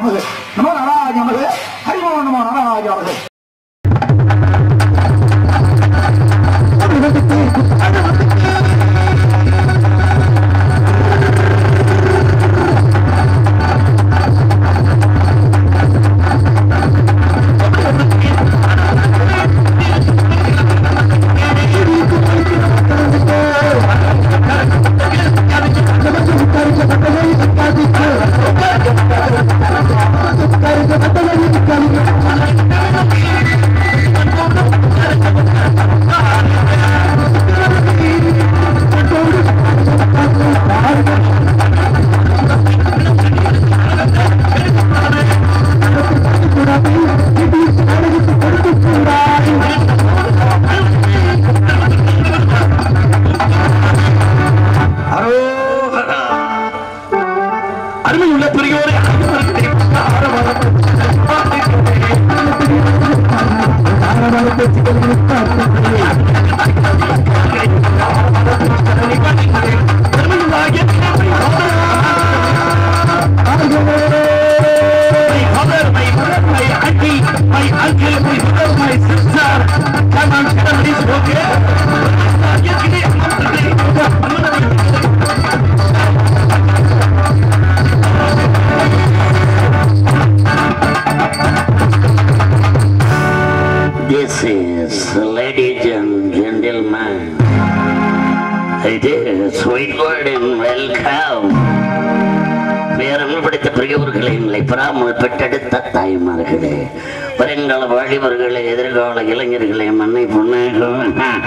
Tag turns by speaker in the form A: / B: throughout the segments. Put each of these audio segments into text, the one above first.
A: நமது நமோ நாராஜ நமது ஹரிமோ நமோ நாராஜ நமது
B: அரோகரா. அருமையுள்ள பெரியோரே அருமருந்தே, அருமையுள்ளாகிய My father, my brother, my auntie, my uncle, my brother, my sister. Come on, come on, please, okay? அருமையுள்ளாகிய This is, ladies and gentlemen, it is sweet word and welcome. பேரன்பு பிடித்த பெரியவர்களே நிலை பெறாமல் பெற்றெடுத்த தாய்மார்களே வருங்கால வாலிபர்களே எதிர்கால இளைஞர்களே மண்ணை பொண்ணாகும்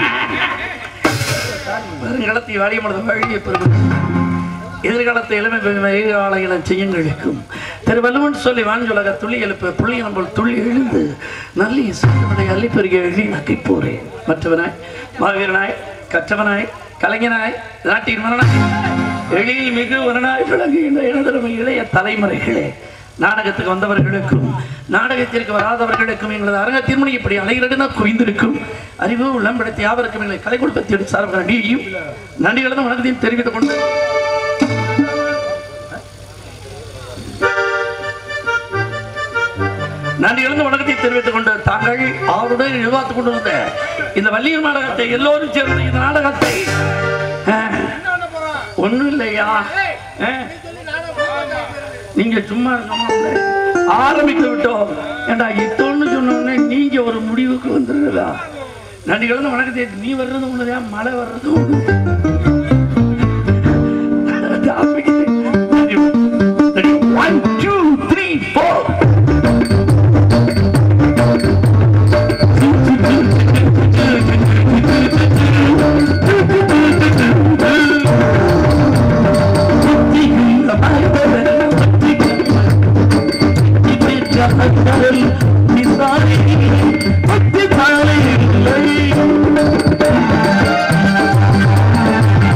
B: வருங்காலத்தை வாலிபனது வழியை பெறுவது எதிர்காலத்தை இளமை பெருமை எதிர்கால இளம் செய்யுங்களுக்கும் திரு வல்லுவன் சொல்லி வாஞ்சுலக துளி எழுப்ப புள்ளி நம்பல் துள்ளி எழுந்து நல்லி சிந்தனை அள்ளி பெருகிய எழுதி நக்கி போறேன் மற்றவனாய் மாவீரனாய் கற்றவனாய் கலைஞனாய் நாட்டின் மரணாய் எழில் மிகு வரனாய் விளங்குகின்ற இனதரமை இளைய தலைமுறைகளே நாடகத்துக்கு வந்தவர்களுக்கும் நாடகத்திற்கு வராதவர்களுக்கும் எங்களது அரங்கத்தின் மணி இப்படி அலைகளிடம் குவிந்திருக்கும் அறிவு உள்ளம் படைத்த யாவருக்கும் எங்களை கலை குடும்பத்தின் சார்பாக நன்றியையும் நன்றிகளதும் வணக்கத்தையும் தெரிவித்துக் கொண்டு நான் எழுந்த வணக்கத்தை தெரிவித்துக் கொண்டு தாங்கள் அவருடன் எதிர்பார்த்துக் கொண்டிருந்த இந்த வள்ளியூர் நாடகத்தை எல்லோரும் சேர்ந்து இந்த நாடகத்தை ஒன்றும் இல்லையா ஆ, நீங்க சும்மா இருக்கமா ஆரம்பித்து விட்டோம் ஏண்டா இத்தோன்னு சொன்ன உடனே நீங்க ஒரு முடிவுக்கு வந்துருங்களா நன்றி கலந்து வணக்கத்தை நீ வர்றது ஒண்ணுதான் மழை வர்றது ஒண்ணு one two three four Thank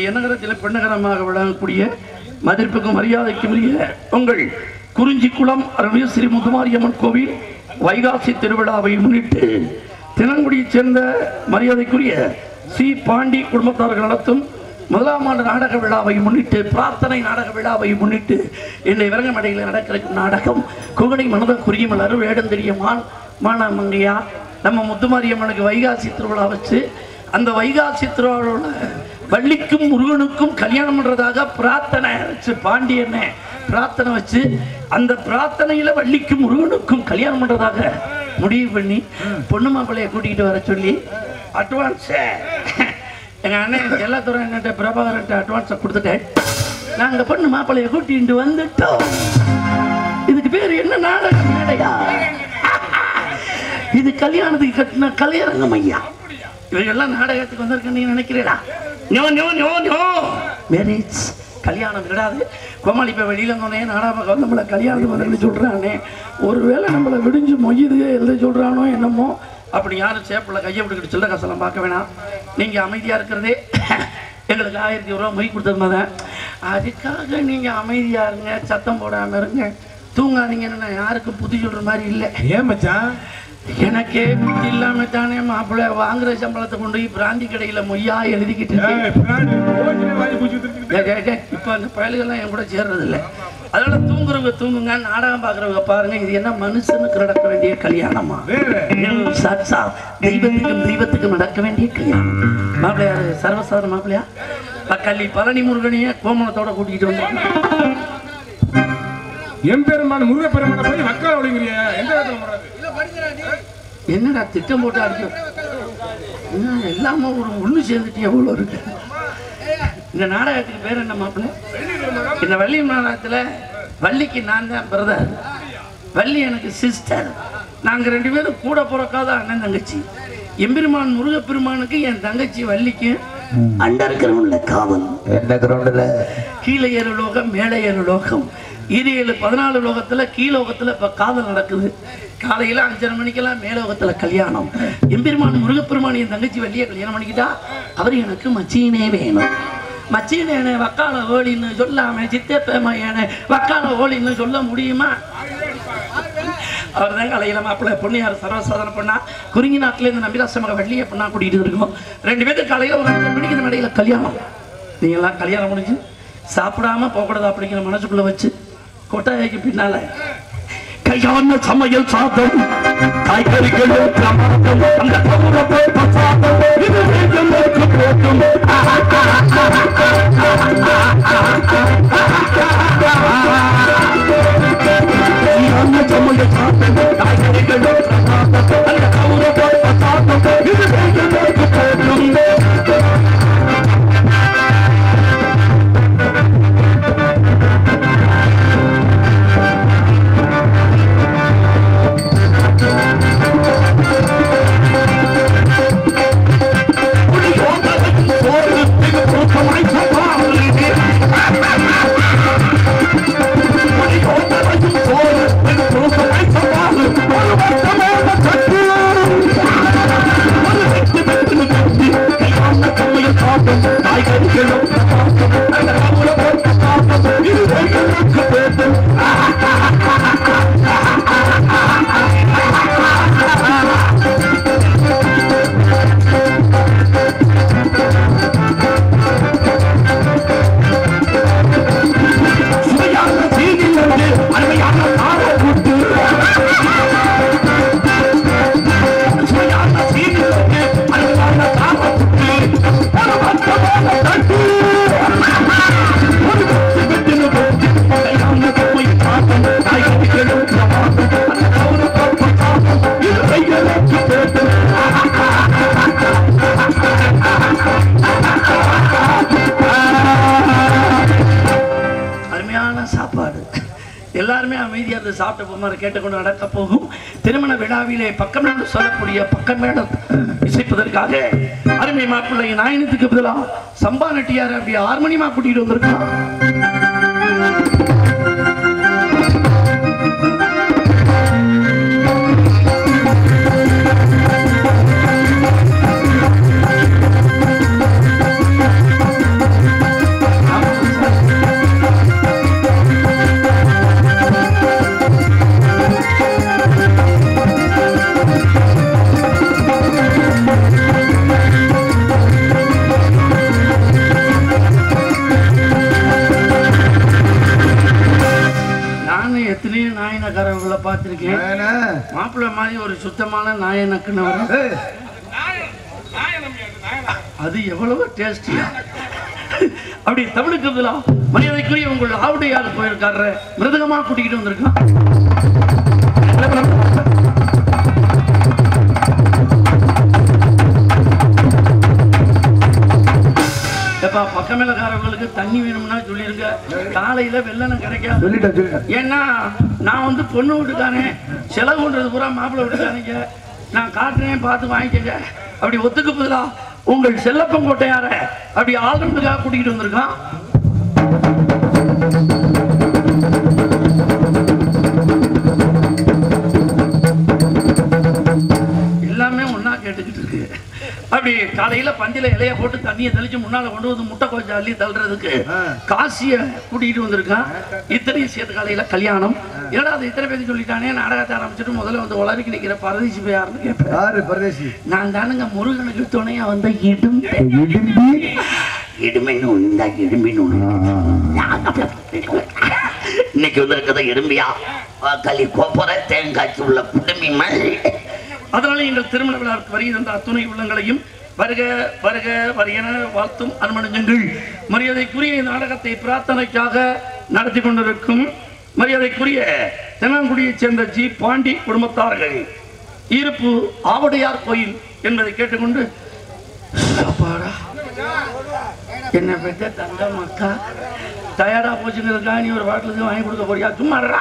B: எண்ணகரத்தில் பெண்ணகரமாக விளங்கக்கூடிய மதிப்புக்கும் மரியாதைக்கும் உரிய உங்கள் குறிஞ்சிக்குளம் அருள்மிகு ஸ்ரீ முத்துமாரியம்மன் கோவில் வைகாசி திருவிழாவை முன்னிட்டு தினங்குடியைச் சேர்ந்த மரியாதைக்குரிய சி பாண்டி குடும்பத்தார்கள் நடத்தும் முதலாம் ஆண்டு நாடக விழாவை முன்னிட்டு பிரார்த்தனை நாடக விழாவை முன்னிட்டு என்னை விரங்கமடையில் நடக்கிற நாடகம் குகனை மனத குறியமலர் வேடந்தெரியமான் மானமங்கையா நம்ம முத்துமாரியம்மனுக்கு வைகாசி திருவிழா வச்சு அந்த வைகாசி திருவிழாவில் வள்ளிக்கும் முருகனுக்கும் கல்யாணம் பண்றதாக பிரார்த்தனை வச்சு பாண்டியனை பிரார்த்தனை வச்சு அந்த பிரார்த்தனையில வள்ளிக்கும் முருகனுக்கும் கல்யாணம் பண்றதாக முடிவு பண்ணி பொண்ணு மாப்பிள்ளைய கூட்டிகிட்டு வர சொல்லி அட்வான்ஸ் எங்க அண்ணன் செல்லத்துறை அண்ணன் பிரபாகரன் அட்வான்ஸை கொடுத்துட்டேன் நாங்க பொண்ணு மாப்பிள்ளைய கூட்டிட்டு வந்துட்டோம் இதுக்கு பேர் என்ன நாடக மேடையா இது கல்யாணத்துக்கு கட்டின கல்யாணம் ஐயா இவங்கெல்லாம் நாடகத்துக்கு வந்திருக்க நீ நினைக்கிறீடா no no no no marriage கல்யாணம் விடாது கோமாளி இப்போ வெளியில இருந்தோடனே நாடகம் வந்து நம்மளை கல்யாணத்துக்கு வந்து சொல்கிறானே ஒருவேளை நம்மளை விடிஞ்சு மொய்யுது எழுத சொல்கிறானோ என்னமோ அப்படி யாரும் சேப்பில் கையை விட்டுக்கிட்டு சில்லற காசெல்லாம் பார்க்க வேணாம் நீங்கள் அமைதியாக இருக்கிறதே எங்களுக்கு ஆயிரத்தி ரூபா மொய் கொடுத்தது தான் அதுக்காக நீங்கள் அமைதியாக இருங்க சத்தம் போடாமல் இருங்க தூங்காதீங்கன்னு நான் யாருக்கும் புத்தி சொல்கிற மாதிரி இல்லை
C: ஏன் மச்சான்
B: எனக்கே புத்தி இல்லாம தானே மாப்பிள்ளை வாங்குற சம்பளத்தை கொண்டு போய் பிராந்தி கடையில மொய்யா எழுதிக்கிட்டு இருக்கேன்.
C: ஏய், பின்னாடி ஓசில வாங்கி பூச்சி வித்துட்டு
B: டேய், டேய், டேய், இப்ப அந்த பயலுகள்லாம் என் கூட சேர்றது இல்ல அதனால தூங்குறவங்க தூங்குங்க நாடகம் பாக்குறவங்க பாருங்க இது என்ன மனுஷனுக்கு நடக்க வேண்டிய கல்யாணமா
C: வேற
B: ம், சாட்சா தெய்வத்துக்கும் தெய்வத்துக்கும் நடக்க வேண்டிய கல்யாணம் மாப்பிள்ளையாரு சர்வசாதாரண மாப்பிள்ளையா பக்கல்லி பழனி முருகனையே கோமணத்தோட கூட்டிகிட்டு வந்தாங்க
C: எம்பெருமான் முருகப்பெருமான போய் மக்கள் ஒளிங்கிறிய எந்த இடத்துல போறது
B: என்னடா திட்டம் போட்டு அடிக்கும் இன்னும் எல்லாமே ஒரு ஒண்ணு சேர்ந்துட்டு எவ்வளோ இருக்கு இந்த நாடகத்துக்கு பேர் என்ன மாப்பிள்ளை இந்த வள்ளி நாடகத்துல வள்ளிக்கு நான் தான் பிரதர் வள்ளி எனக்கு சிஸ்டர் நாங்க ரெண்டு பேரும் கூட பிறக்காத அண்ணன் தங்கச்சி எம்பெருமான் முருகப்பெருமானுக்கு என் தங்கச்சி வள்ளிக்கு அண்டர் கிரவுண்ட்ல காவல்
A: என்ன கிரவுண்டில்
B: கீழே ஏழு லோகம் மேலே ஏழு லோகம் இது ஏழு பதினாலு லோகத்துல கீழோகத்துல இப்ப காதல் நடக்குது காலையில அஞ்சரை மணிக்கெல்லாம் மேலோகத்துல கல்யாணம் எம்பெருமான் முருகப்பெருமான் என் தங்கச்சி வெளியே கல்யாணம் பண்ணிக்கிட்டா அவர் எனக்கு மச்சினே வேணும் மச்சினேனே வக்கால ஓலின்னு சொல்லாம சித்தப்பேமா ஏனே வக்கால ஓலின்னு சொல்ல முடியுமா அவர் தான் கலையில மாப்பிள்ளை பொண்ணியார் சர்வசாதனை பண்ணா குறிஞ்சி நாட்டிலேருந்து நம்பிராசமக வெள்ளிய பொண்ணா கூட்டிகிட்டு இருக்கோம் ரெண்டு பேருக்கு காலையில ஒரு அஞ்சு மணிக்கு இந்த நடையில கல்யாணம் நீங்க எல்லாம் கல்யாணம் முடிஞ்சு சாப்பிடாம போகக்கூடாது அப்படிங்கிற மனசுக்குள்ள வச்சு கொட்டாய்க்கு பின்னால கல்யாண சமையல் சாதம் காய்கறிகளும் பிரமாதம் அந்த கவுரவை பிரசாதம் இது வேதனைக்கு போட்டும் கல்யாண சமையல் சாதம் காய்கறிகளும் பிரசாதம் அந்த கவுரவை பிரசாதம் இது வேதனைக்கு போட்டும் சுவையான தீனிலிருந்து அருமையான தாரக்கூட்டு சுவையான தீனிலிருந்து அருமையான தாரக்கூட்டு பரவத்தமான தட்டு ஒரு வெட்டு வெட்டின வெட்டு கல்யாண போய் பாட்டம் காய்கறிகளும் பிரமாதம் அந்த கௌரவ பாட்டம் இது கைகளுக்கு போட்டு அருமையான சாப்பாடு எல்லாருமே அமைதியாக இருந்து சாப்பிட்ட போகுமாறு கேட்டுக்கொண்டு நடக்க போகும் திருமண விழாவிலே பக்கமேடு சொல்லக்கூடிய பக்கமேடு இசைப்பதற்காக அருமை மாப்பிள்ளை நாயனத்துக்கு பதிலாக சம்பா நட்டியார் அப்படி ஆறு மணிமா கூட்டிட்டு வந்திருக்கான் பார்த்துருக்கேன்
A: ஏன்னா,
B: மாப்பிள்ளை மாதிரி ஒரு சுத்தமான நாய நக்குனவர்
A: ஏய்,
C: நாய நம்பி அந்த நாயனா
B: அது எவ்வளவு டேஸ்டியா அப்படி தமிழுக்கு விழா மரியாதைக்குரிய உங்கள் ஆவுடையார் போயிருக்காரு மிருதகமா கூட்டிக்கிட்டு வந்திருக்கான் எப்பா பக்கமேலக்காரவங்களுக்கு தண்ணி வேணும்னா சொல்லிருங்க காலையில வெள்ளனம் கிடைக்காது
A: சொல்லிட்டேன் சொல்லிட்டேன்
B: ஏன்னா நான் வந்து பொண்ணு வீட்டுக்காரன் செலவு பண்றது பூரா மாப்பிள்ளை வீட்டுக்காரங்க நான் காட்டுறேன் பார்த்து வாங்கிக்கங்க அப்படி ஒத்துக்கு பதிலா உங்கள் செல்லப்பன் கோட்டையார அப்படி ஆல்ரவுண்டுக்காக கூட்டிகிட்டு வந்திருக்கான் எல்லாமே ஒண்ணா கேட்டுக்கிட்டு இருக்கு அப்படி காலையில பந்தில இலைய போட்டு தண்ணியை தெளிச்சு முன்னால கொண்டு வந்து முட்டை கொஞ்சம் அள்ளி தள்ளுறதுக்கு
A: ஆ.
B: காசிய கூட்டிகிட்டு வந்திருக்கான் இத்தனையும் சேர்த்து காலையில கல்யாணம் ஏன்னா அது இத்தனை பேருக்கு சொல்லிட்டானே நாடகத்தை ஆரம்பிச்சுட்டு முதல்ல வந்து உலருக்கு நிக்கிற பரதேசி போய் யாருன்னு கேட்பேன்
A: யாரு பரதேசி
B: நான் தானுங்க முருகனுக்கு துணையா வந்த இடும்
A: இடும்பி
D: இடுமைன்னு ஒண்ணு இந்த இடும்பின்னு ஒண்ணு இன்னைக்கு வந்திருக்கிறத இடும்பியா களி கோப்புற தேங்காய்ச்சி உள்ள குடுமி மாதிரி
B: அதனால எங்கள் திருமண விழாவுக்கு வருகின்ற அத்துணை உள்ளங்களையும் வருக வருக வருகிற வாழ்த்தும் அனுமணிஞ்சங்கள் மரியாதைக்குரிய இந்த நாடகத்தை பிரார்த்தனைக்காக நடத்தி கொண்டிருக்கும் மரியாதைக்குரிய தென்னாங்குடியைச் சேர்ந்த ஜி பாண்டி குடும்பத்தார்கள் இருப்பு ஆவடையார் கோயில் என்பதை கேட்டுக்கொண்டு அப்பாடா என்ன பெற்ற தங்கம் அக்கா டயர்டா போச்சுங்கிறதுக்கா நீ ஒரு பாட்டிலுக்கு வாங்கி கொடுக்க போறியா சும்மா இருடா.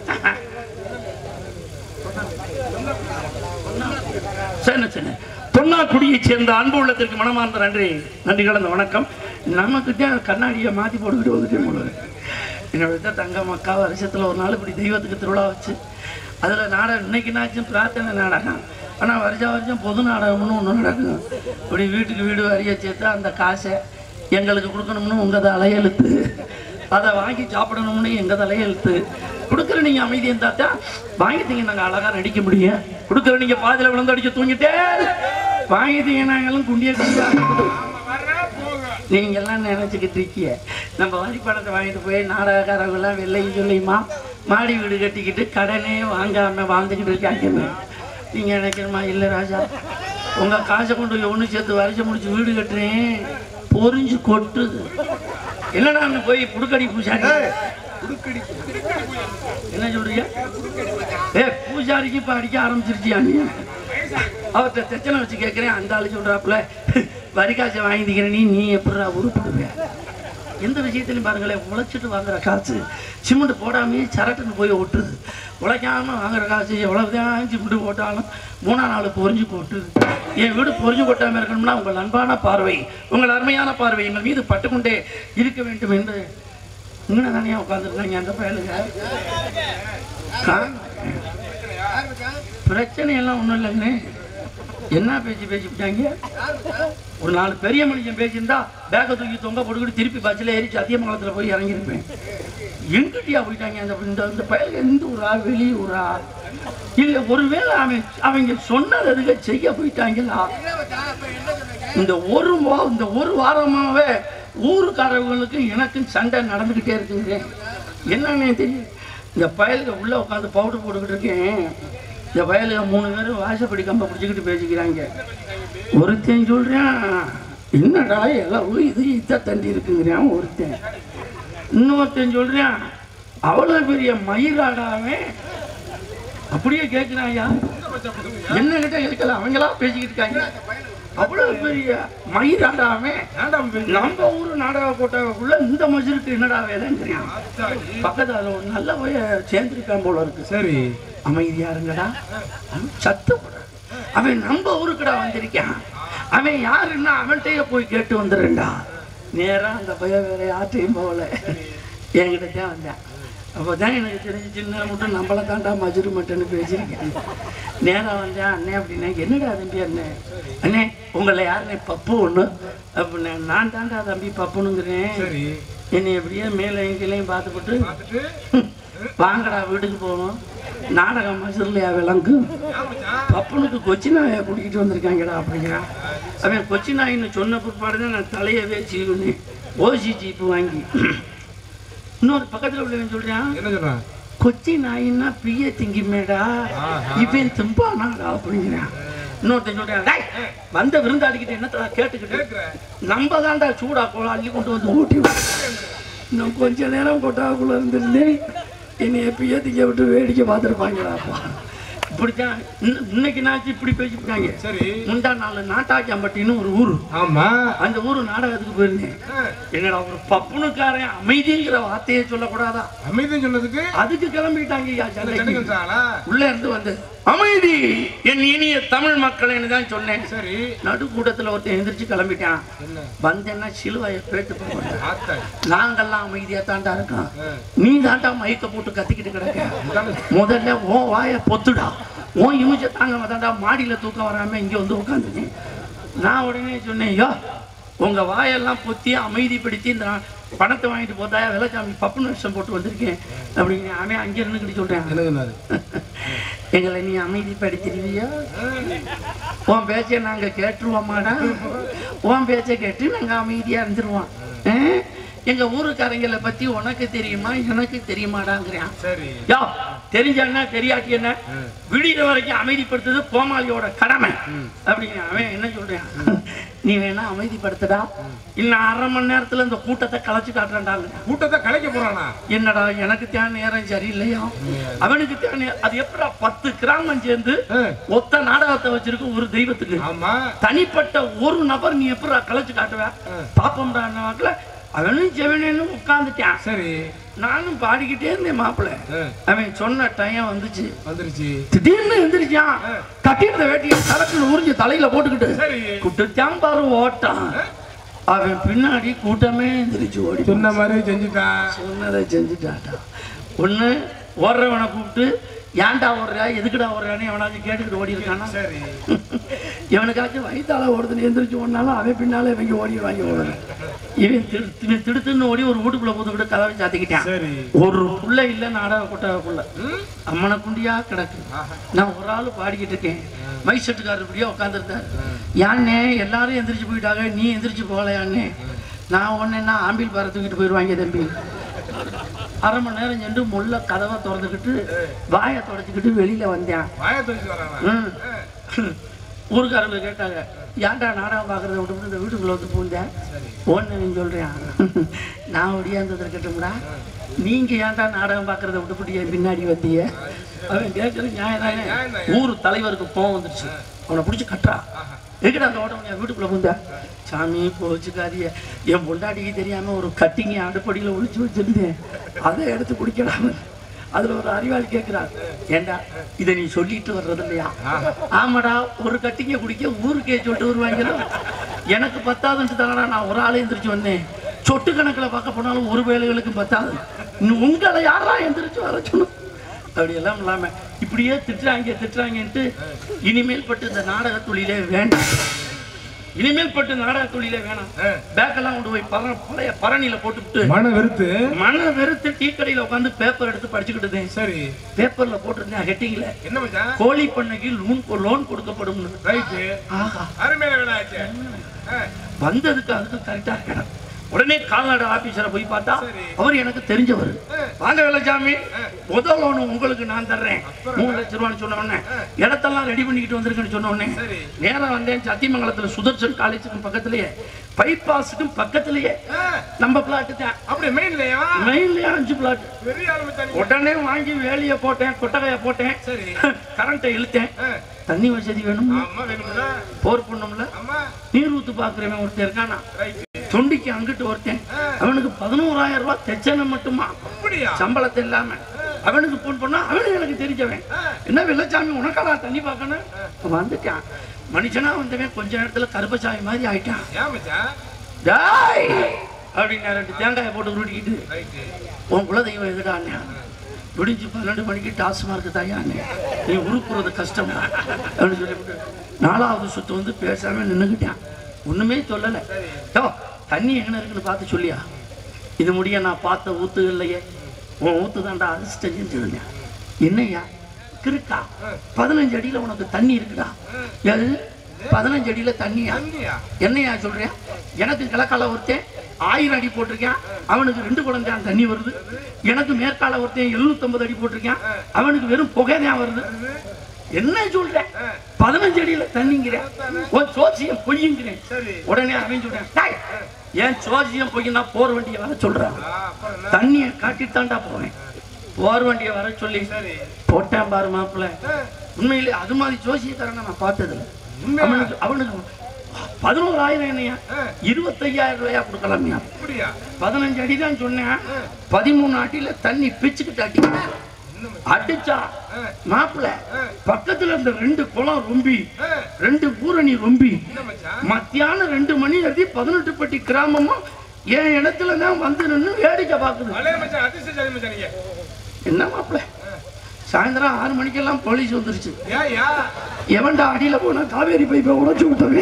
B: சரி சரி பொன்னாக்குடியைச் சேர்ந்த அன்பு உள்ளத்திற்கு மனமார்ந்த நன்றி நன்றி கலந்த வணக்கம் நமக்கு தான் கண்ணாடியை மாற்றி போட்டுக்கிட்டு வந்துட்டேன் போல இருக்கு. என்னோட தான் தங்க மக்கா வருஷத்தில் ஒரு நாள் இப்படி தெய்வத்துக்கு திருவிழா வச்சு அதில் நாடகம் இன்னைக்குனாச்சும் பிரார்த்தனை நாடகம் ஆனால் வருஷம் வருஷம் பொது நாடகம்னு ஒன்று நடக்கும் இப்படி வீட்டுக்கு வீடு வரிய சேர்த்து அந்த காசை எங்களுக்கு கொடுக்கணும்னு உங்கள் தலையெழுத்து அதை வாங்கி சாப்பிடணும்னு எங்கள் தலையெழுத்து கொடுக்குற நீங்கள் அமைதி இருந்தா தான் வாங்கிட்டீங்க நாங்கள் அழகாக நடிக்க முடியும் கொடுக்குற நீங்கள் பாதியில் விழுந்து அடிக்க தூங்கிட்டே வாங்கிட்டீங்க நாங்களும் குண்டிய குண்டியா
C: வர்ற போக
B: நீங்க எல்லாம் நினைச்சுக்கிட்டு இருக்கீங்க நம்ம வரி பணத்தை வாங்கிட்டு போய் நாடகக்காரங்கெல்லாம் வெள்ளையும் சொல்லியுமா மாடி வீடு கட்டிக்கிட்டு கடனே வாங்காம வாழ்ந்துக்கிட்டு இருக்காங்க நீங்க நினைக்கிறமா இல்ல ராஜா உங்க காசை கொண்டு போய் ஒண்ணு சேர்த்து வரைச்ச முடிச்சு வீடு கட்டுறேன் பொறிஞ்சு கொட்டுது என்னடா அண்ணன் போய் புடுக்கடி பூசாரி என்ன சொல்றீங்க ஏ பூஜாரிக்கு இப்ப அடிக்க ஆரம்பிச்சிருச்சியா நீ அவர்கிட்ட பிரச்சனை வச்சு கேட்குறேன் அந்த ஆளு சொல்றாப்புல வரி காசை வாங்கிக்கிறேன் நீ நீ எப்படிடா உருப்பிடுவ எந்த விஷயத்திலையும் பாருங்களேன் உழைச்சிட்டு வாங்குற காசு சிமெண்ட் போடாமே சரட்டுன்னு போய் ஒட்டுது உழைக்காம வாங்குற காசு எவ்வளவுதான் சிமெண்ட் போட்டாலும் மூணா நாள் பொறிஞ்சு கொட்டுது என் வீடு பொறிஞ்சு கொட்டாம இருக்கணும்னா உங்கள் அன்பான பார்வை உங்கள் அருமையான பார்வை எங்கள் மீது பட்டுக்கொண்டே இருக்க வேண்டும் என்று இங்கே தானே உட்காந்துருக்காங்க அந்த பயலுங்க ஆ? பிரச்சனை எல்லாம் ஒன்றும் இல்லைங்கண்ணே என்ன பேச்சு பேசிவிட்டாங்க ஒரு நாலு பெரிய மனுஷன் பேசியிருந்தா பேக்கை தூக்கி தொங்க போட்டுக்கிட்டு திருப்பி பஸ்ஸில் ஏறி சத்தியமங்கலத்தில் போய் இறங்கியிருப்பேன் எங்கிட்டயா போயிட்டாங்க அந்த இந்த இந்த பயலுக்கு எந்த ஊரா வெளியூரா இல்லை ஒருவேளை அவன் அவங்க சொன்னது எதுக்க செய்ய போயிட்டாங்களா இந்த ஒரு வா- இந்த ஒரு வாரமாவே ஊருக்காரவங்களுக்கு எனக்கும் சண்டை நடந்துக்கிட்டே இருக்குங்க என்னன்னே தெரியும் இந்த பயலுக்கு உள்ள உட்காந்து பவுடர் போட்டுக்கிட்டு இருக்கேன் இந்த பயலுக்கு மூணு பேரும் வாசப்படி கம்ப பிடிச்சிக்கிட்டு பேசிக்கிறாங்க ஒருத்தன் சொல்றான் என்னடா எல்லாம் இது இத்த தண்டி இருக்குங்கிறான் ஒருத்தன் இன்னொருத்தன் சொல்றான் அவ்வளோ பெரிய மயிலாடாவே அப்படியே கேட்கிறாயா என்ன கிட்ட கேட்கல அவங்களா பேசிக்கிட்டு இருக்காங்க அவ்வளவு பெரிய மயிராடாமே நம்ம ஊரு நாடக போட்டவக்குள்ள இந்த மஜருக்கு என்னடா வேலைங்கிறான் பக்கத்துல அதுல ஒரு நல்ல போய சேர்ந்திருக்கான் போல இருக்கு
C: சரி
B: அமைதியா இருங்கடா அவன் சத்து போட அவன் நம்ம ஊருக்குடா வந்திருக்கான் அவன் யாருன்னா அவன்கிட்டயே போய் கேட்டு வந்துடுறேன்டா நேரா அந்த பையன் வேற யார்ட்டையும் போகல என்கிட்ட தான் வந்தான் அப்போதான் எனக்கு தெரிஞ்சு சின்ன மட்டும் நம்மளை தாண்டா மஜுரு மட்டும்னு பேசியிருக்கேன் நேரா வந்தேன் அண்ணே அப்படின்னா என்னடா தம்பி அண்ணே அண்ணே உங்களை யாருண்ணே பப்பு ஒன்று அப்படின்னா நான் தாண்டா தம்பி பப்புனுங்கிறேன்
C: சரி
B: என்னை எப்படியே மேலே எங்கேயும் பார்த்துப்பட்டு
C: பார்த்துட்டு
B: வாங்கடா வீட்டுக்கு போகணும் நாடகம் மசூர்லையா விளங்கு பப்பனுக்கு கொச்சி நாயை பிடிக்கிட்டு வந்திருக்காங்கடா அப்படிங்கிறான் அவன் கொச்சி நாயின்னு சொன்ன பிற்பாடு தான் நான் தலையவே சீவுனேன் ஓசி ஜீப்பு வாங்கி இன்னொரு பக்கத்தில் உள்ளவன் சொல்கிறான்
C: என்ன சொல்றான்
B: கொச்சி நாயின்னா பிய திங்கிமேடா இவன் திம்பானாடா அப்படிங்கிறான் இன்னொருத்தன் சொல்றேன் "டேய், வந்த விருந்தாடிக்கிட்டு என்னத்தடா கேட்டுக்கிட்டு நம்ம தான்டா சூடா கோலம் அள்ளி கொண்டு வந்து ஊட்டி விடு." இன்னும் கொஞ்ச நேரம் கொட்டாக்குள்ள இருந்திருந்தேன் என்னைய பிய திங்க விட்டு வேடிக்கை பார்த்துருப்பாங்களாப்பா இப்படித்தான் இன்ன- இன்னைக்கு நாச்சு இப்படி பேசிவிட்டாங்க
C: சரி
B: முந்தா நாள் நாட்டாக்கியாம்பட்டின்னு ஒரு ஊர்
C: ஆமா
B: அந்த ஊர் நாடகத்துக்கு போயிருந்தேன் என்னடா ஒரு பப்புனுக்காரன் அமைதிங்கிற வார்த்தையை சொல்லக்கூடாதா
C: அமைதின்னு சொன்னதுக்கு
B: அதுக்கு கிளம்பிட்டாங்க ஐயா சண்டைக்கு.
C: கண்டுக்கிட்டாங்களா
B: உள்ள இருந்து வந்து அமைதி என் இனிய தமிழ் மக்கள்னு தான் சொன்னேன்
C: சரி
B: நடு கூட்டத்துல ஒருத்தன் எந்திரிச்சு கிளம்பிட்டான்
C: என்ன
B: வந்தேன்னா சிலுவையை பேட்டு போக
C: ஆத்தாய்
B: நாங்கெல்லாம் அமைதியா தாண்டா இருக்கோம் நீ தாண்டா மயக்க போட்டு கத்திக்கிட்டு கிடக்க முதல்ல ஓ வாய பொத்துடா ஓ இமிச்ச தாங்க தாண்டா மாடியில தூக்கம் வராம இங்க வந்து உட்காந்துட்டேன் நான் உடனே சொன்னேன் யோ உங்க வாயெல்லாம் பொத்தி அமைதிப்படுத்தி இந்த நான் பணத்தை வாங்கிட்டு போதா வெள்ளச்சாமி பப்பு நஷ்டம் போட்டு வந்திருக்கேன் அப்படின்னு அவன் அங்கே இருந்துக்கிட்டு சொல்றேன்
C: என்னது
B: எங்களை நீ அமைதிப்படுத்திடுவியா உன் பேச்சை நாங்க கேட்டுருவோமாடா உன் பேச்சை கேட்டு நாங்க அமைதியா இருந்துருவோம் ஆ? எங்க ஊருக்காரங்களை பத்தி உனக்கு தெரியுமா எனக்கு தெரியுமாடாங்கிறான்
C: சரி
B: யோ தெரிஞ்ச என்ன தெரியாட்டி என்ன விடிகிற வரைக்கும் அமைதிப்படுத்துறது கோமாளியோட கடமை அப்படிங்க அவன் என்ன சொல்றான் நீ வேணா அமைதிப்படுத்துடா இன்னும் அரை மணி நேரத்துல இந்த கூட்டத்தை கலைச்சு காட்டுறான்டாங்க
C: கூட்டத்தை கலைக்க போறானா
B: என்னடா எனக்கு தேவை நேரம் சரியில்லையா அவனுக்கு தேவை நே- அது எப்படா பத்து கிராமம் சேர்ந்து
C: ஆ.
B: ஒத்த நாடகத்தை வச்சிருக்க ஒரு தெய்வத்துக்கு
C: ஆமா
B: தனிப்பட்ட ஒரு நபர் நீ எப்படா கலைச்சு காட்டுவ பாப்போம்டா என்ன வாக்குல அவனும் செவனேன்னு உட்காந்துட்டான்
C: சரி
B: நானும் பாடிக்கிட்டே இருந்தேன் மாப்பிள்ள
C: ஆ.
B: அவன் சொன்ன டைம் வந்துச்சு
C: வந்துருச்சு
B: திடீர்னு எந்திரிச்சான் கட்டியிருந்த வேட்டியை சரக்குன்னு உறிஞ்சு தலையில போட்டுக்கிட்டு
C: சரி
B: குட்டுச்சான் பாரு ஓட்டான் அவன் பின்னாடி கூட்டமே எந்திரிச்சு ஓடி
C: சொன்ன மாதிரி செஞ்சுட்டான்
B: சொன்னதை செஞ்சுட்டாட்டா ஒண்ணு ஓடுறவனை கூப்பிட்டு ஏன்டா ஓடுறா எதுக்குடா ஓடுறான்னு எவனாச்சும் கேட்டுக்கிட்டு ஓடி இருக்கானா
C: சரி
B: இவனுக்காச்சும் வயிற்றால ஓடுதுன்னு எந்திரிச்சு ஓடினாலும் அவன் பின்னால இவங்க ஓடி வாங்கி ஓடுறான் இவன் திடு திடு- திடுத்துன்னு ஓடி ஒரு வீட்டுக்குள்ள போதுக்கிட்டு கதவை சாத்திக்கிட்டான்
C: சரி
B: ஒரு புள்ள இல்ல நாடக கொட்டகைக்குள்ள அம்மனை குண்டியா கிடக்கு நான் ஒரு ஆள் பாடிக்கிட்டு இருக்கேன் மைசெட்டுக்காரர் இப்படியே உட்காந்துருந்தார் யானே எல்லாரும் எந்திரிச்சு போயிட்டாங்க நீ எந்திரிச்சு போகலையானே நான் ஒன்னேன்னா ஆம்பிள் பாறை தூக்கிட்டு போயிடுவாங்க தம்பி அரை மணி நேரம் சென்று முள்ள கதவை திறந்துக்கிட்டு வாயை தொடச்சிக்கிட்டு வெளியில வந்தேன்
C: வாய தொழிச்சு வரானா
B: ம். ஊருக்காரங்க கேட்டாங்க ஏன்டா நாடகம் பார்க்கறத விட்டு இந்த வீட்டுக்குள்ள வந்து பூந்தேன் ஒன்று நீ சொல்றியா நான் ஒடியாந்ததை இருக்கட்டும்டா நீங்க ஏன்டா நாடகம் பார்க்கறத விட்டுப்புட்டு என் பின்னாடி வந்தீங்க அவன் கேட்குற நியாயம் தானே ஊர் தலைவருக்கு கோவம் வந்துருச்சு அவனை பிடிச்சி கட்டுறா எங்கடா அந்த ஓட்டம் என் வீட்டுக்குள்ள பூந்த சாமி போச்சுக்காதிய என் பொண்டாட்டிக்கு தெரியாம ஒரு கட்டிங்க அடுப்படியில் ஒளிச்சு வச்சிருந்தேன் அதை எடுத்து குடிக்கலாம அதுல ஒரு அறிவாளி கேட்கிறார் ஏண்டா இதை நீ சொல்லிட்டு வர்றது இல்லையா ஆமாடா ஒரு கட்டிங்க குடிக்க ஊருக்கே சொல்லிட்டு வருவாங்களோ எனக்கு பத்தாதுன்ட்டு தானடா நான் ஒரு ஆளே எந்திரிச்சு வந்தேன் சொட்டு கணக்கில் பார்க்க போனாலும் ஒரு வேலைகளுக்கு பத்தாது இன்னும் உங்களை யாரா எந்திரிச்சு வர சொன்னோம் அப்படி எல்லாம் இல்லாம இப்படியே திட்டுறாங்க திட்டுறாங்கன்ட்டு இனிமேல் பட்டு இந்த நாடக தொழிலே வேண்டாம் இனிமேல் பட்டு நாடக தொழிலே வேணாம் பேக்கெல்லாம் கொண்டு போய் பர பழைய பரணியில போட்டுவிட்டு
C: மன வெறுத்து
B: மன வெறுத்து டீ கடையில உட்காந்து பேப்பர் எடுத்து படிச்சுக்கிட்டு இருந்தேன்
C: சரி
B: பேப்பர்ல போட்டிருந்தேன் ஹெட்டிங்ல
C: என்ன மச்சான்
B: கோழி பண்ணைக்கு லோன் லோன் கொடுக்கப்படும்
C: ரைட்டு
B: ஆஹா
C: அருமையான வேலை ஆச்சு ஆ,
B: வந்ததுக்கு அதுக்கு கரெக்டா இருக்கணும் உடனே கால்நடை ஆபீசரை போய் பார்த்தா
C: சரி.
B: அவர் எனக்கு தெரிஞ்சவர் வாங்க வேலைச்சாமி முதல் லோன் உங்களுக்கு நான் தர்றேன் மூணு லட்சம் ரூபான்னு சொன்ன உடனே இடத்தெல்லாம் ரெடி பண்ணிக்கிட்டு வந்திருக்கேன்னு சொன்ன உடனே
C: சரி.
B: நேரா வந்தேன் சத்தியமங்கலத்துல சுதர்சன் காலேஜுக்கும் பக்கத்துலயே பைபாஸுக்கும் பக்கத்துலயே
C: ஆ,
B: நம்ம பிளாட்டு தான்
C: அப்படி மெயின்லயா
B: மெயின்லயே அஞ்சு பிளாட்
C: பெரிய ஆளு மச்சான் நீ.
B: உடனே வாங்கி வேலியை போட்டேன் கொட்டகையை போட்டேன்
C: சரி
B: கரண்ட்டை இழுத்தேன்
C: ஆ,
B: தண்ணி வசதி வேணும்
C: ஆமா வேணும்ல
B: போர் பண்ணும்ல
C: ஆமா
B: நீர் ஊத்து பாக்குறவன் ஒருத்தன் இருக்கானா
C: ரைட்டு
B: தொண்டிக்கு அங்கிட்டு ஒருத்தன் அவனுக்கு பதினோராயிரம் ரூபாய் தெச்சனை மட்டுமா
C: அப்படியா
B: சம்பளத்தை இல்லாம அவனுக்கு போன் பண்ணா அவனு எனக்கு தெரிஞ்சவன் என்ன வெள்ளச்சாமி உனக்காடா தண்ணி பார்க்கணும் வந்துட்டான் மனுஷனா வந்தவன் கொஞ்ச நேரத்துல கருப்பசாமி மாதிரி ஆயிட்டான்
C: ஏன் மச்சான்
B: டாய் அப்படின்னு ரெண்டு தேங்காயை போட்டு உருட்டிக்கிட்டு
C: ரைட்டு
B: உன் குலதெய்வம் எதுடான்னு விடிஞ்சு பன்னெண்டு மணிக்கு டாஸ்மார்க்கு தாயான்னு நீ உருப்புறது கஷ்டம் அப்படின்னு சொல்லிவிட்டு நாலாவது சுத்து வந்து பேசாம நின்றுக்கிட்டான் ஒண்ணுமே சொல்லலை யோ தண்ணி எங்கே இருக்குன்னு பார்த்து சொல்லியா இது முடிய நான் பார்த்த ஊத்து இல்லையே உன் ஊத்து தாண்டா அதிர்ஷ்டம் செஞ்சிருந்தேன் என்னய்யா கிருக்கா பதினஞ்சு அடியில உனக்கு தண்ணி இருக்குடா எது பதினஞ்சு அடியில தண்ணியா
C: தண்ணியா
B: என்னையா சொல்றியா எனக்கு கிழக்கால ஒருத்தன் ஆயிரம் அடி போட்டிருக்கேன் அவனுக்கு ரெண்டு குழந்தையான் தண்ணி வருது எனக்கு மேற்கால ஒருத்தன் 750 அடி போட்டிருக்கேன் அவனுக்கு வெறும் புகை தான் வருது என்ன சொல்ற பதினஞ்சு அடியில தண்ணிங்கிறேன் உன் சோசியம் பொய்யுங்கிறேன்
C: சரி.
B: உடனே அவன் சொல்றேன் "டேய், ஏன் சோசியம் பொய்னா போர் வண்டியை வர சொல்றான்
C: ஆ, அப்புறம் என்ன?
B: தண்ணியை காட்டித்தாண்டா போவேன் போர் வண்டியை வர சொல்லி
C: சரி.
B: போட்டேன் பாரு மாப்பிள்ள
C: ஆ,
B: உண்மையிலே அது மாதிரி ஜோசியக்காரனை நான் பார்த்ததில்ல
C: உண்மையா?
B: அவனுக்கு அவனுக்கு பதினோராயிரம் என்னையா
C: ஆ.
B: இருபத்தையாயிரம் ரூபாயா கொடுக்கலாமியா
C: அப்படியா?
B: பதினஞ்சு அடி தான் சொன்னேன் பதிமூணு அடியில தண்ணி பிச்சுக்கிட்டு அடி
C: இன்னும்
B: அடிச்சா
C: ஆ,
B: மாப்பிள்ள
C: ஆ.
B: பக்கத்துல இருந்த ரெண்டு குளம் ரொம்பி
C: ஆ,
B: ரெண்டு பூரணி ரொம்பி
C: என்ன மச்சான்?
B: மத்தியானம் ரெண்டு மணி அடி பதினெட்டு பட்டி கிராமமும் என் இடத்துல தான் வந்து நின்று வேடிக்கை பார்க்குது
C: பழைய மச்சான், அதிர்ஷ்டசாலி மச்சான் நீங்க.
B: என்ன மாப்பிள்ள சாயந்தரம் ஆறு மணிக்கெல்லாம் போலீஸ் வந்துருச்சு
C: ஏன், யா?
B: எவன்டா அடியில போனா காவேரி பைப்பை உடைச்சு விட்டவே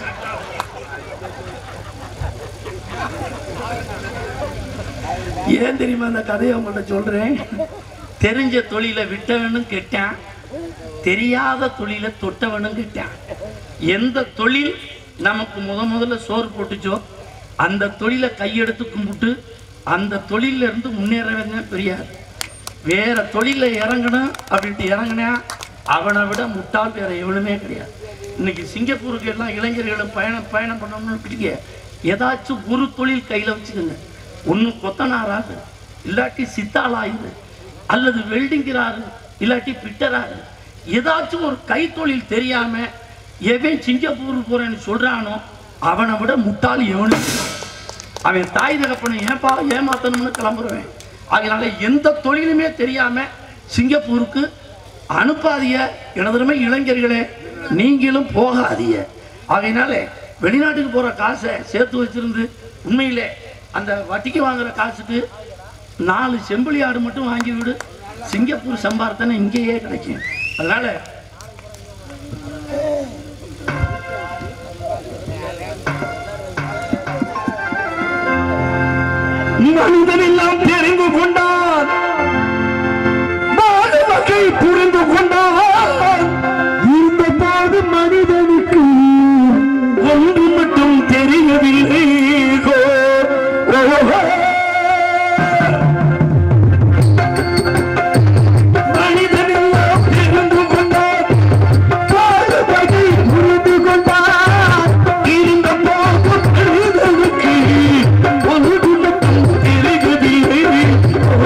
B: ஏன் தெரியுமா அந்த கதையை உங்கள்ட்ட சொல்றேன் தெரிஞ்ச தொழிலை விட்டவனும் கெட்டான் தெரியாத தொழிலை தொட்டவனும் கெட்டான் எந்த தொழில் நமக்கு முத முதல்ல சோறு போட்டுச்சோ அந்த தொழிலை கையெடுத்து கும்பிட்டு அந்த தொழில இருந்து முன்னேறவே பெரியார் வேற தொழில இறங்கணும் அப்படின்ட்டு இறங்கினா அவனை விட முட்டாள் வேற எவனுமே கிடையாது இன்னைக்கு சிங்கப்பூருக்கு எல்லாம் இளைஞர்களும் பயணம் பயணம் பண்ணணும்னு பிடிக்க ஏதாச்சும் ஒரு தொழில் கையில வச்சுக்கோங்க ஒன்று கொத்தனாராகு இல்லாட்டி சித்தாளாயுது அல்லது வெல்டிங்கிறாரு இல்லாட்டி பிட்டராரு ஏதாச்சும் ஒரு கைத்தொழில் தெரியாம எவன் சிங்கப்பூருக்கு போறேன்னு சொல்றானோ அவனை விட முட்டாள் எவனும் இல்லை. அவன் தாய் தகப்பனை ஏன்பா ஏமாத்தணும்னு கிளம்புறவன் அதனால எந்த தொழிலுமே தெரியாம சிங்கப்பூருக்கு அனுப்பாதீங்க எனதுமே இளைஞர்களே நீங்களும் போகாதீங்க அதனால வெளிநாட்டுக்கு போற காசை சேர்த்து வச்சிருந்து உண்மையிலே அந்த வட்டிக்கு வாங்குற காசுக்கு நாலு செம்புலி ஆடு மட்டும் வாங்கி விடு சிங்கப்பூர் சம்பாரத்தனை இங்கேயே கிடைக்கும் அதனால
A: மனிதன் எல்லாம் தெரிந்து கொண்டான் மாணவகை புரிந்து கொண்டான் இருந்த போது மனிதனுக்கு ஒன்று மட்டும் தெரியவில்லை ஓ, ஓ, மனிதன் எல்லாம் தெரிந்து கொண்டான் மாணவகை புரிந்து கொண்டான் இருந்த போது மனிதனுக்கு ஒன்று மட்டும் தெரியவில்லை ஓ,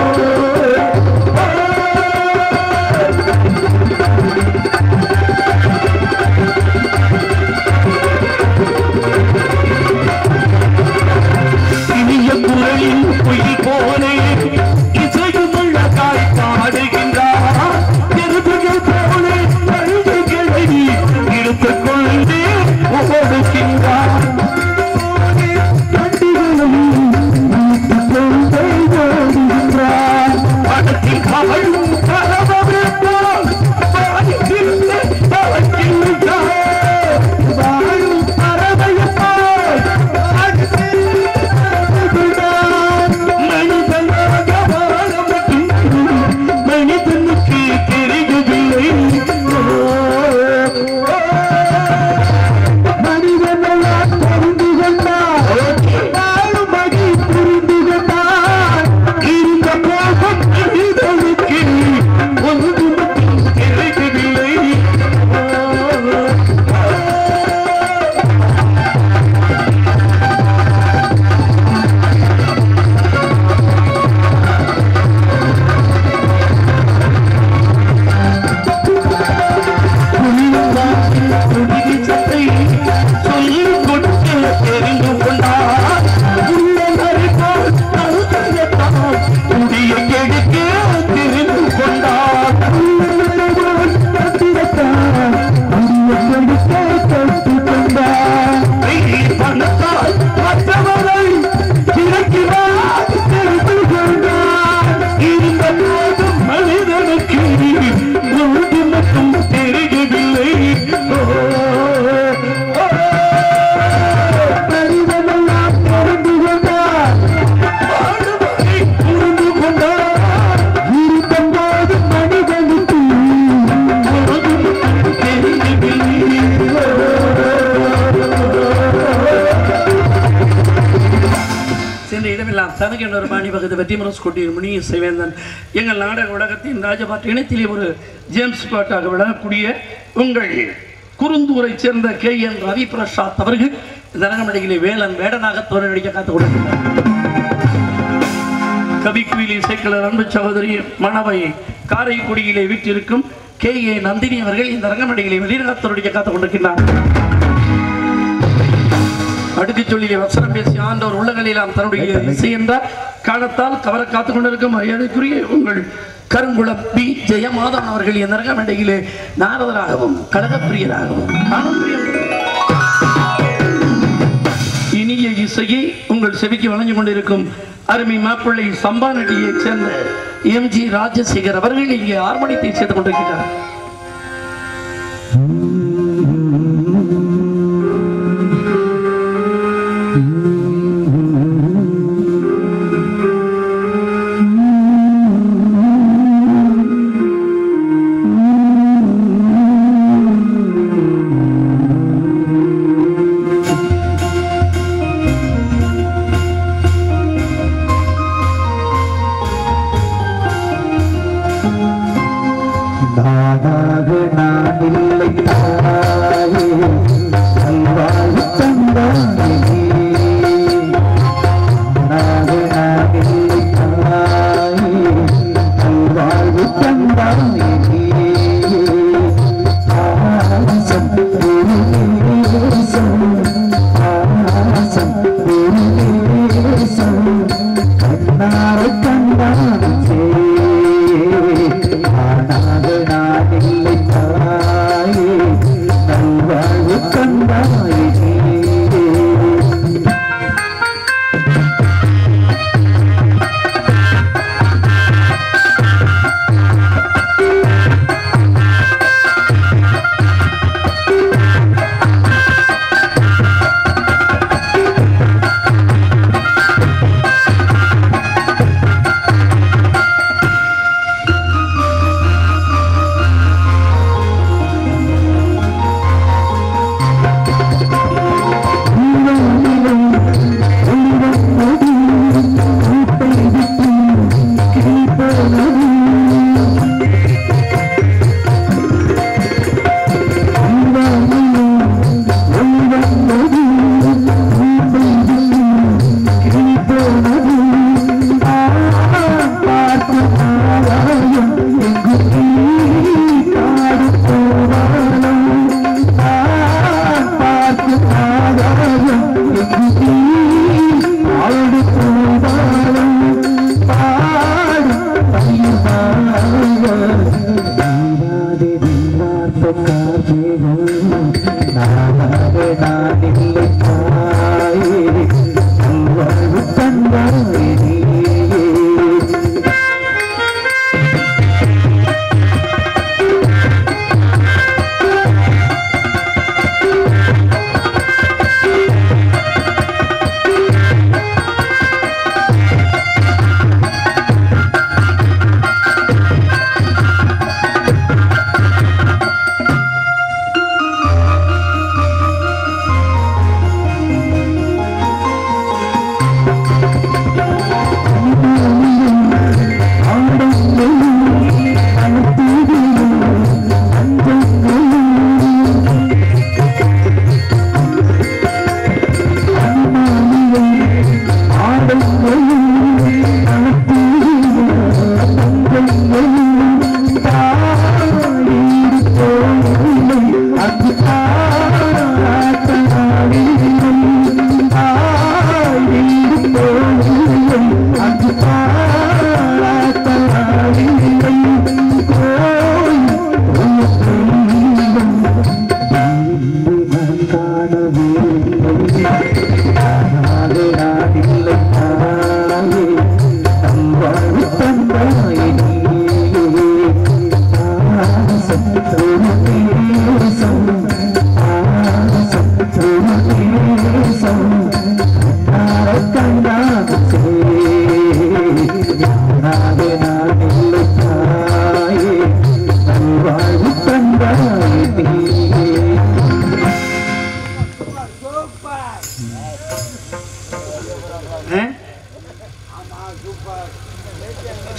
B: தனக்கு இன்னொரு பாணி பகுதி வெற்றிமரஸ் கொட்டியின் முனி சிவேந்தன் எங்கள் நாடக உலகத்தின் ராஜபாட்டு இனத்திலே ஒரு ஜேம்ஸ் பாட்டாக விளங்கக்கூடிய உங்கள் குறுந்தூரைச் சேர்ந்த கே என் ரவி பிரசாத் அவர்கள் இந்த அரங்கமடையிலே வேலன் வேடனாக தோரடிக்க காத்துக் கொண்டிருக்கிறார் கவிக்குயிலி சேக்கலர் அன்பு சகோதரி மணவை காரைக்குடியிலே வீற்றிருக்கும் கே ஏ நந்தினி அவர்கள் இந்த அரங்கமடையிலே வெளிநகத்தோருடைய காத்துக் கொண்டிருக்கின்றார் அடுக்கு சொல்லிலே வசனம் பேசி ஆண்டவர் உள்ளங்களிலாம் தன்னுடைய இசை என்றார் காலத்தால் கவர காத்துக் கொண்டிருக்கும் மரியாதைக்குரிய உங்கள் கருங்குளம் பி ஜெயமாதவன் அவர்கள் இந்த அரங்கமடையிலே நாரதராகவும் கழகப்பிரியராகவும் காணப்பிரியம் இனிய இசையை உங்கள் செவிக்கு வழங்கிக் கொண்டிருக்கும் அருமை மாப்பிள்ளை சம்பா நடிகையைச் சேர்ந்த எம் ஜி ராஜசேகர் அவர்கள் இங்கே ஆர்மணித்தை சேர்த்துக் கொண்டிருக்கிறார்
A: நானாக நான் இல்லை தாயே நல்வாழ்வு தந்தாயே நானாக நான் இல்லை தாயே நல்வாழ்வு தந்தாயே ஆசம் தேசம் ஆசம் தேசம் கண்ணார கண்டாச்சே ஆனாக நான் இல்லை தாயே நல்வாழ்வு கண்டாயே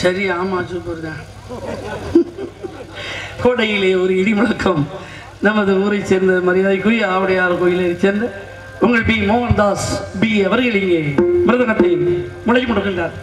B: சரி ஆமா சூப்பர் தான் கோடையிலே ஒரு இடி முழக்கம் நமது ஊரை சேர்ந்த மரியாதைக்குரிய ஆவுடையார் கோயிலை சேர்ந்த உங்கள் பி மோகன்தாஸ் பி அவர்கள் இங்கே மிருதங்கத்தை முளைக்கு முடுக்கின்றார்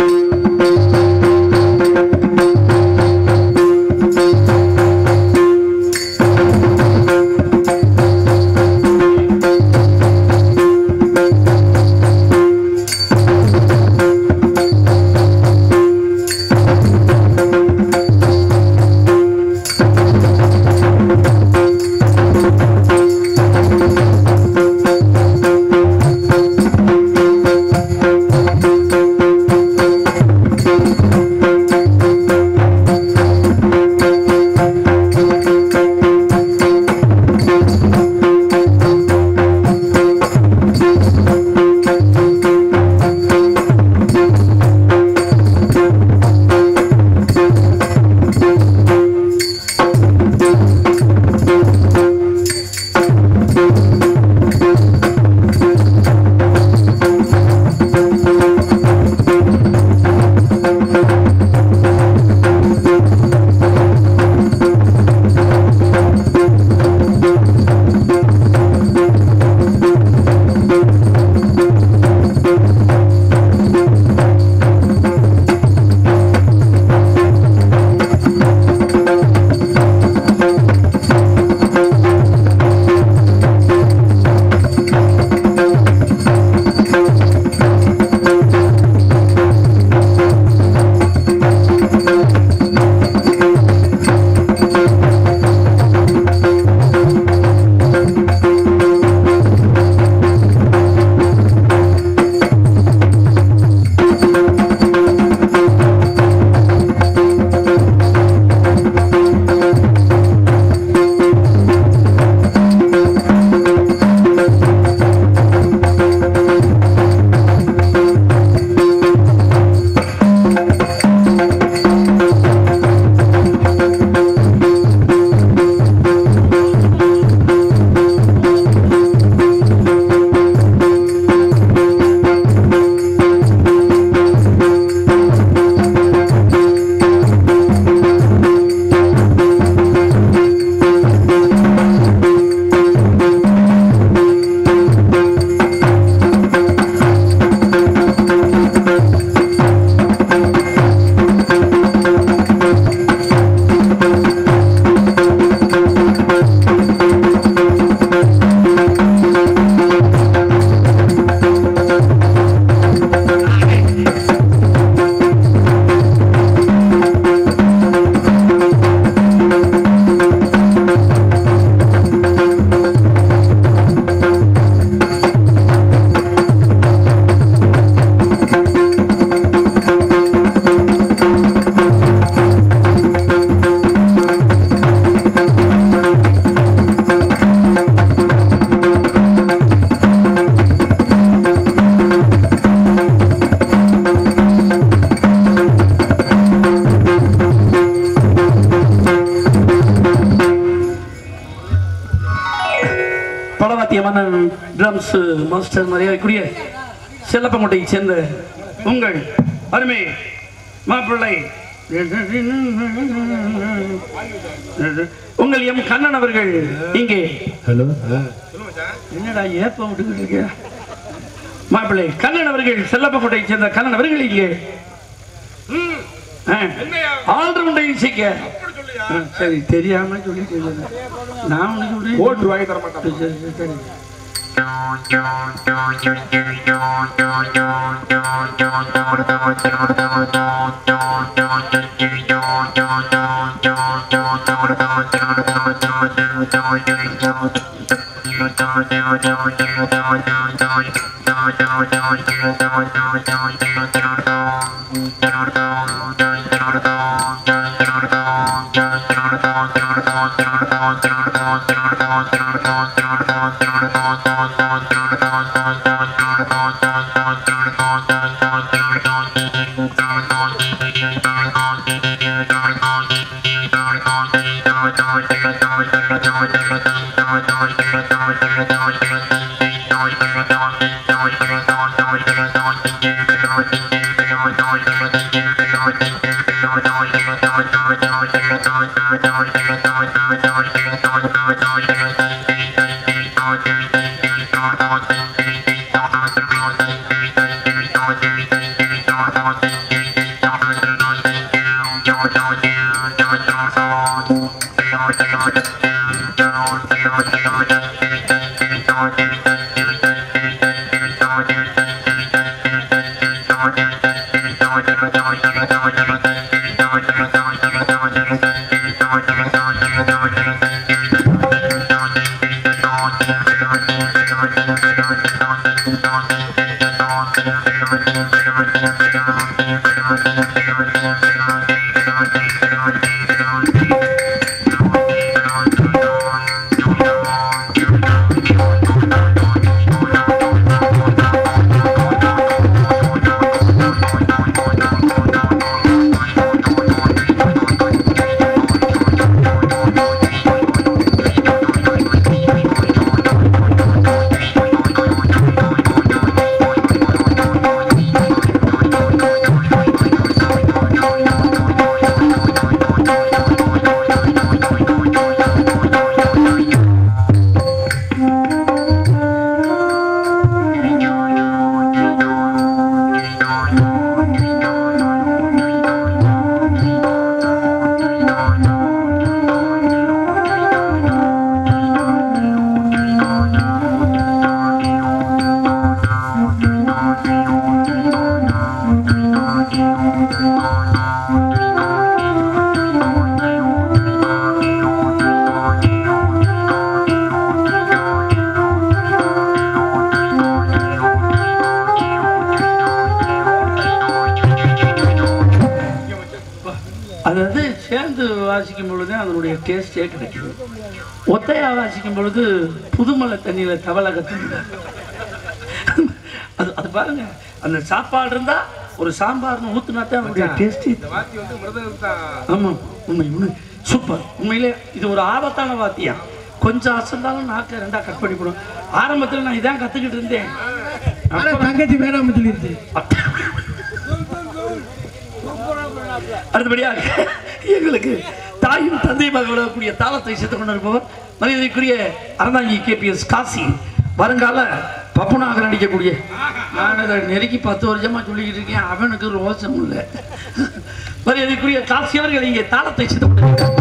B: பலவாத்திய மன்னன் ட்ரம்ஸ் மாஸ்டர் மரியாதைக்குரிய செல்லப்பங்கோட்டையை சேர்ந்த உங்கள் அருமை மாப்பிள்ளை உங்கள் எம் கண்ணன் அவர்கள் இங்கே
A: ஹலோ
B: என்னடா ஏப்ப விட்டுக்கிட்டு இருக்க மாப்பிள்ளை கண்ணன் அவர்கள் செல்லப்பங்கோட்டையை சேர்ந்த கண்ணன் அவர்கள் இங்கே ஆல்ரவுண்டை இசைக்க ஆ, சரி தெரியாம சொல்லிட்டு இருந்தேன். நான் உனக்கு சொல்றேன்
C: ஓட்டு வாங்கி தர மாட்டான்
B: சரி, சரி, சரி.
E: Thank you.
B: அது வந்து சேர்ந்து வாசிக்கும் பொழுது அதனுடைய டேஸ்டே கிடைக்குது ஒத்தையா வாசிக்கும் பொழுது புதுமலை தண்ணியில் தவளை கத்துங்க அது அது பாருங்க அந்த சாப்பாடு இருந்தா ஒரு சாம்பார்னு ஊத்துனா தான் அதனுடைய டேஸ்டே
C: இந்த வாத்தி வந்து மிருதம் தான்
B: ஆமாம் உண்மை உண்மை சூப்பர் உண்மையிலே இது ஒரு ஆபத்தான வாத்தியம் கொஞ்சம் அசந்தாலும் நாக்கை ரெண்டா கட் பண்ணி போடும் ஆரம்பத்தில் நான் இதான் கத்துக்கிட்டு இருந்தேன் அப்புறம்
A: தங்கச்சி வேணாம் சொல்லிருச்சு
B: அடுத்தபடியாக எங்களுக்கு தாயும் தந்தையுமாக விடக்கூடிய தாளத்தை சேர்த்துக் கொண்டிருப்பவர் மரியாதைக்குரிய அறந்தாங்கி கேபிஎஸ் காசி வருங்கால பப்புனாக நடிக்கக்கூடிய நான் அதை நெருக்கி பத்து வருஷமா சொல்லிக்கிட்டு இருக்கேன் அவனுக்கு ரோசம் இல்லை மரியாதைக்குரிய காசி அவர்கள் இங்கே தாளத்தை சேர்த்துக் கொண்டிருக்கிறார்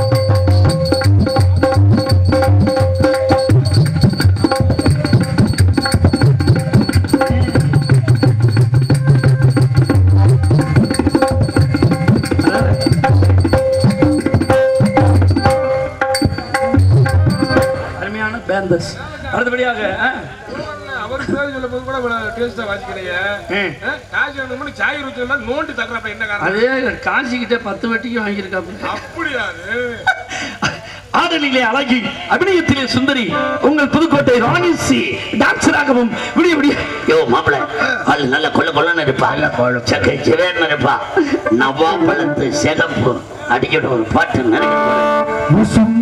B: அருமையான பேந்தஸ் அடுத்தபடியாக ஆ,
C: அவருக்கு பேர் சொல்லும் போது கூட இவ்வளவு டேஸ்டா வாசிக்கலையே
B: ம்.
C: காசு ரெண்டு மணி சாய் ருச்சி நோண்டி தட்டுறப்ப என்ன காரணம்
B: அதே காசிக்கிட்ட பத்து வட்டிக்கு வாங்கியிருக்காப்புல
C: அப்படியா அது
B: ஆடலிலே அழகி அபிநயத்திலே சுந்தரி உங்கள் புதுக்கோட்டை ராணி சி டான்சராகவும் விடிய விடிய
D: யோ மாப்பிள ஆள் நல்ல கொள்ள கொள்ளன்னு இருப்பா சக்கை சிவேர்னு இருப்பா நவா பழத்து சிகப்பு அடிக்கிற ஒரு பாட்டு நினைக்க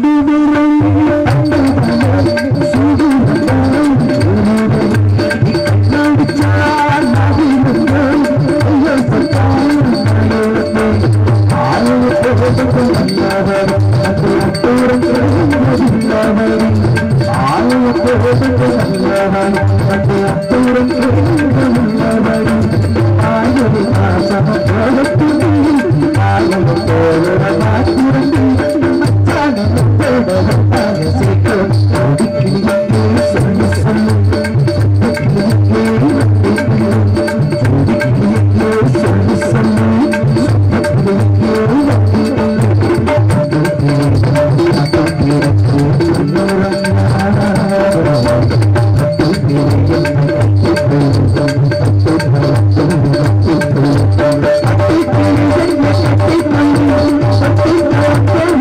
E: Thank you.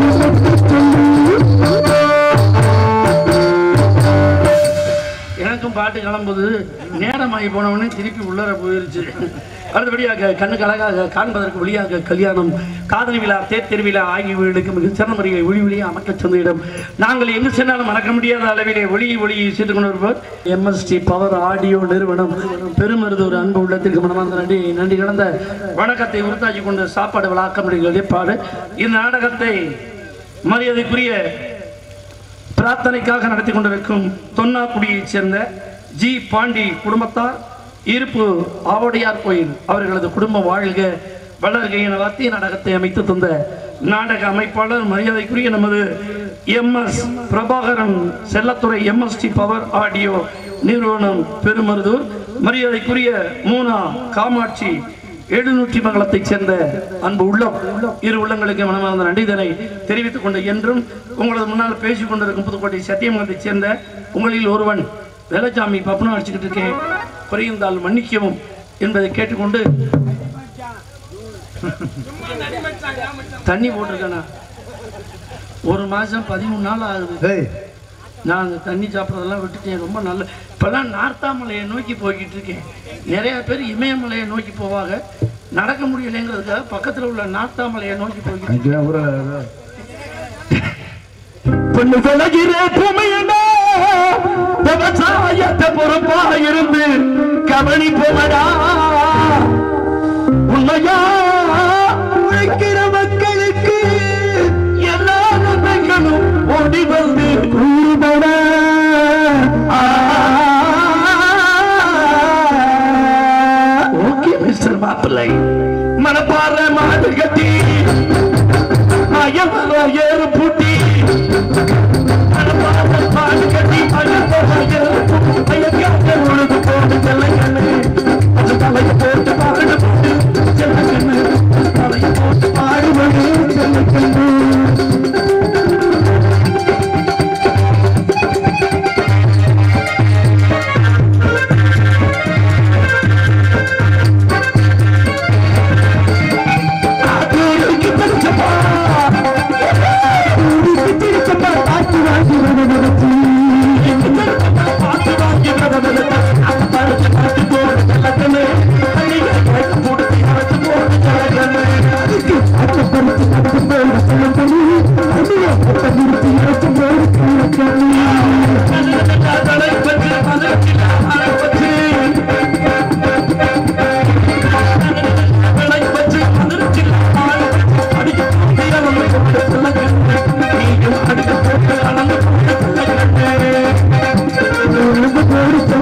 B: எனக்கும் பாட்டு கிளம்புது நேரமாகி போனவொடனே திருப்பி உள்ளர போயிருச்சு அடுத்தபடியாக கண்ணுக்கு அழகாக காண்பதற்கு வழியாக கல்யாணம் காதல் விழா தேர் திருவிழா ஆகியவைகளுக்கு மிக சிறந்த முறையில் ஒளி ஒளியை அமைக்க சொந்த இடம் நாங்கள் எங்கு சென்றாலும் மறக்க முடியாத அளவிலே ஒளி ஒளியை செய்து கொண்டிருப்போர் எம்எஸ்டி பவர் ஆடியோ நிறுவனம் பெருமருது ஒரு அன்பு உள்ளத்திற்கு மனமார்ந்த நன்றி நன்றி கலந்த வணக்கத்தை உறுத்தாக்கி கொண்டு சாப்பாடு விழாக்க முடியும் ஏற்பாடு இந்த நாடகத்தை மரியாதைக்குரிய பிரார்த்தனைக்காக நடத்தி கொண்டிருக்கும் தொன்னாக்குடியைச் சேர்ந்த ஜி பாண்டி குடும்பத்தார் இருப்பு ஆவடையார் கோயில் அவர்களது குடும்ப வாழ்க வளர்க என வாத்திய நாடகத்தை அமைத்து தந்த நாடக அமைப்பாளர் மரியாதைக்குரிய நமது M S Prabhakaran Chellathurai MST power audio நிறுவனம் பெருமருதூர் மரியாதைக்குரிய மூனா காமாட்சி எழுநூற்றி மங்கலத்தைச் சேர்ந்த அன்பு உள்ளம் இரு உள்ளங்களுக்கு மனமார்ந்த நன்றிதனை தெரிவித்துக் கொண்டு என்றும் உங்களது முன்னால் பேசிக் கொண்டிருக்கும் புதுக்கோட்டை சத்தியமங்கலத்தைச் சேர்ந்த உங்களில் ஒருவன் வேலச்சாமி பப்பனம் அடிச்சுக்கிட்டு இருக்கேன் குறைந்தால் மன்னிக்கவும் என்பதை கேட்டுக்கொண்டு தண்ணி போட்டிருக்கேனா ஒரு மாசம் பதிமூணு நாள் ஆகுது நான் அந்த தண்ணி சாப்பிட்றதெல்லாம் விட்டுட்டேன் ரொம்ப நல்ல இப்போல்லாம் நார்த்தாமலையை நோக்கி போய்கிட்டு இருக்கேன் நிறைய பேர் இமயமலையை நோக்கி போவாங்க நடக்க முடியலைங்கிறதுக்காக பக்கத்தில் உள்ள நார்த்தாமலையை நோக்கி போய்கிட்டு
A: பொண்ணு விளைகிற பூமியனா விவசாயத்தை பொறுப்பா இருந்து கவனிப்போமடா உண்மையா உழைக்கிற மக்களுக்கு எல்லா நன்மைகளும் ஓடி வந்து கூறுபட
B: ஓகே மிஸ்டர் மாப்பிள்ளை
A: மனப்பாற மாடு கட்டி மயமர ஏறு பூட்டி மனப்பாற மாடு கட்டி மயமர ஏறு பூட்டி மயக்காத உழுது போட்டு செல்ல கண்ணு அது தலையை போட்டு பாடு போட்டு செல்ல கண்ணு தலையை போட்டு பாடுபடு செல்ல கண்ணு ஆத்தூருக்கு தெரிச்சப்பா ஊருக்கு தெரிச்சப்பா பாட்டு வாங்கி வரவழைச்சு பாட்டு வாங்கி வரவழைச்சு அந்த பழத்தை பாட்டு போட்டு கலக்கணு பள்ளிகளை போட்டு கலத்து போட்டு கலக்கணு அதுக்கு அச்ச பறிச்சு நடந்து போய் சொல்லி அண்ணிய பட்ட நிறுத்தி இறச்சு போய் கலக்கணு தலை பற்றி மதத்தில் அரைப்பச்சு தலை பற்றி மதத்தில் அடிக்க நம்ம போட்டு கலக்கணு நீயும் அடிக்க போட்டு கலந்து போட்டு கலக்கணு போடு